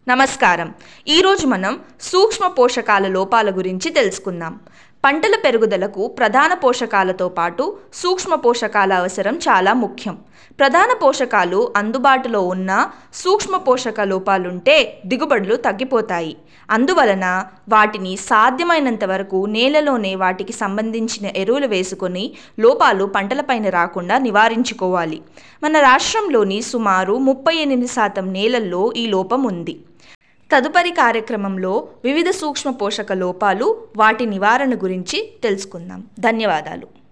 నమస్కారం ఈరోజు మనం సూక్ష్మ పోషకాల లోపాల గురించి తెలుసుకుందాం పంటల పెరుగుదలకు ప్రధాన పోషకాలతో పాటు సూక్ష్మ పోషకాల అవసరం చాలా ముఖ్యం ప్రధాన పోషకాలు అందుబాటులో ఉన్న సూక్ష్మ పోషక లోపాలుంటే దిగుబడులు తగ్గిపోతాయి అందువలన వాటిని సాధ్యమైనంత వరకు నేలలోనే వాటికి సంబంధించిన ఎరువులు వేసుకొని లోపాలు పంటలపైన రాకుండా నివారించుకోవాలి మన రాష్ట్రంలోని సుమారు ముప్పై ఎనిమిది శాతం నేలల్లో ఈ లోపం ఉంది తదుపరి కార్యక్రమంలో వివిధ సూక్ష్మ పోషక లోపాలు వాటి నివారణ గురించి తెలుసుకుందాం ధన్యవాదాలు